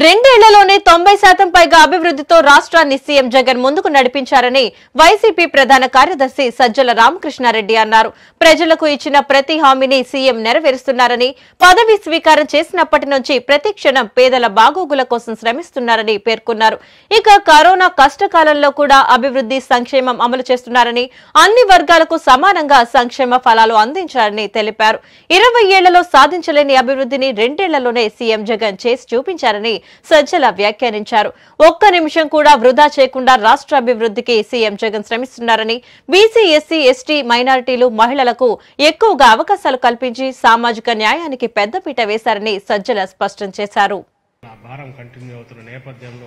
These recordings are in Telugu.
రెండేళ్లలోనే తొంభై శాతం పైగా అభివృద్ధితో రాష్ట్రాన్ని సీఎం జగన్ ముందుకు నడిపించారని వైసీపీ ప్రధాన కార్యదర్శి సజ్జల రామకృష్ణారెడ్డి అన్నారు ప్రజలకు ఇచ్చిన ప్రతి హామీని సీఎం నెరవేరుస్తున్నారని పదవి స్వీకారం చేసినప్పటి నుంచి ప్రతి క్షణం పేదల బాగోగుల కోసం శ్రమిస్తున్నారని పేర్కొన్నారు ఇక కరోనా కష్టకాలంలో కూడా అభివృద్ధి సంక్షేమం అమలు చేస్తున్నారని అన్ని వర్గాలకు సమానంగా సంక్షేమ ఫలాలు అందించారని తెలిపారు ఇరవై ఏళ్లలో సాధించలేని అభివృద్ధిని రెండేళ్లలోనే సీఎం జగన్ చేసి చూపించారని సజ్జల వ్యాఖ్యానించారు ఒక్క నిమిషం కూడా వృధా చేయకుండా రాష్ట్ర అభివృద్ధికి సీఎం జగన్ శ్రమిస్తున్నారని బీసీ ఎస్సీ ఎస్టీ మైనారిటీలు మహిళలకు ఎక్కువగా అవకాశాలు కల్పించి సామాజిక న్యాయానికి పెద్దపీట వేశారని సజ్జల స్పష్టం చేశారు ఆ భారం కంటిన్యూ అవుతున్న నేపథ్యంలో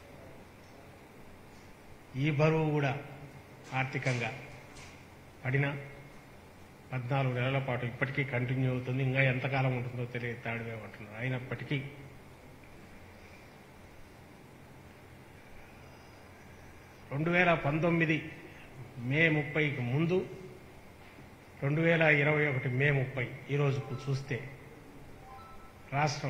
ఈ బరువు కూడా ఆర్థికంగా పడిన పద్నాలుగు నెలల పాటు ఇప్పటికీ కంటిన్యూ అవుతుంది ఇంకా ఎంతకాలం ఉంటుందో తెలియదు తాడివేమంటున్నారు అయినప్పటికీ రెండు వేల పంతొమ్మిది మే ముప్పైకి ముందు రెండు వేల ఇరవై ఒకటి మే ముప్పై ఈ రోజుకు చూస్తే రాష్ట్రం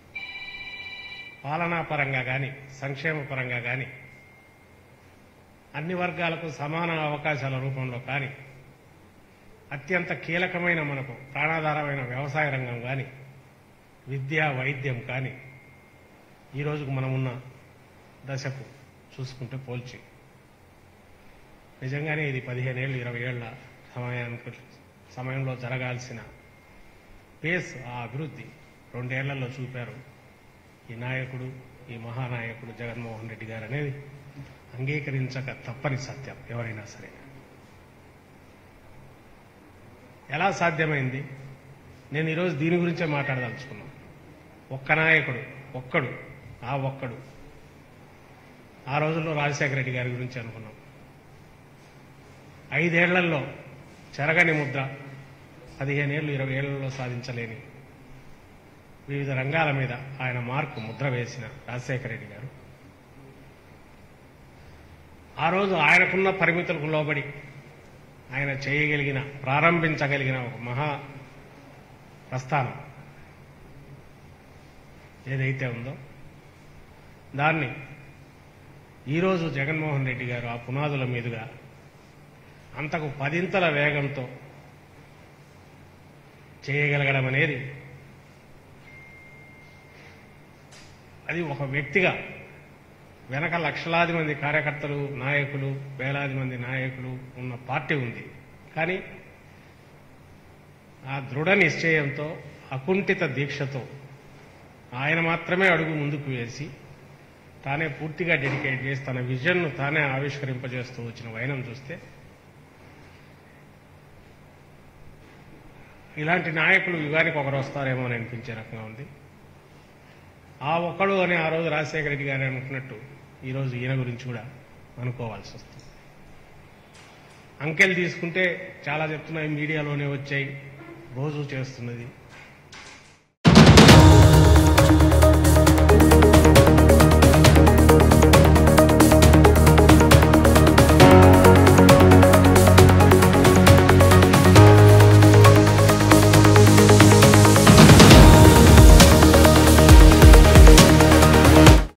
పాలనా పరంగా కానీ సంక్షేమ పరంగా కానీ అన్ని వర్గాలకు సమాన అవకాశాల రూపంలో కానీ అత్యంత కీలకమైన మనకు ప్రాణాధారమైన వ్యవసాయ రంగం కానీ విద్య వైద్యం కానీ ఈ రోజుకు మనమున్న దశకు చూసుకుంటే పోల్చి నిజంగానే ఇది పదిహేను ఏళ్ళు ఇరవై ఏళ్ల సమయానికి సమయంలో జరగాల్సిన పేస్ ఆ అభివృద్ధి రెండేళ్లలో చూపారు ఈ నాయకుడు ఈ మహానాయకుడు జగన్మోహన్ రెడ్డి గారు అనేది అంగీకరించక తప్పని సత్యం ఎవరైనా సరే ఎలా సాధ్యమైంది నేను ఈరోజు దీని గురించే మాట్లాడదలుచుకున్నాను ఒక్క నాయకుడు ఒక్కడు ఆ ఒక్కడు ఆ రోజుల్లో రాజశేఖర రెడ్డి గారి గురించి అనుకున్నాం ఐదేళ్లలో చెరగని ముద్ర పదిహేనేళ్ళు ఇరవై ఏళ్లలో సాధించలేని వివిధ రంగాల మీద ఆయన మార్కు ముద్ర వేసిన రాజశేఖర రెడ్డి గారు ఆ రోజు ఆయనకున్న పరిమితులకు లోబడి ఆయన చేయగలిగిన ప్రారంభించగలిగిన ఒక మహా ప్రస్థానం ఏదైతే ఉందో దాన్ని ఈరోజు జగన్మోహన్ రెడ్డి గారు ఆ పునాదుల మీదుగా అంతకు పదింతల వేగంతో చేయగలగడం అనేది అది ఒక వ్యక్తిగా వెనక లక్షలాది మంది కార్యకర్తలు నాయకులు వేలాది మంది నాయకులు ఉన్న పార్టీ ఉంది కానీ ఆ దృఢ నిశ్చయంతో అకుంఠిత దీక్షతో ఆయన మాత్రమే అడుగు ముందుకు వేసి తానే పూర్తిగా డెడికేట్ చేసి తన విజన్ను తానే ఆవిష్కరింపజేస్తూ వచ్చిన వైనం చూస్తే ఇలాంటి నాయకులు యుగానికి ఒకరు వస్తారేమో అని అనిపించే రకంగా ఉంది ఆ ఒక్కడు అని ఆ రోజు రాజశేఖర రెడ్డి గారు అనుకున్నట్టు ఈరోజు ఈయన గురించి కూడా అనుకోవాల్సి వస్తుంది అంకెలు తీసుకుంటే చాలా చెప్తున్నాయి మీడియాలోనే వచ్చాయి రోజు చేస్తున్నది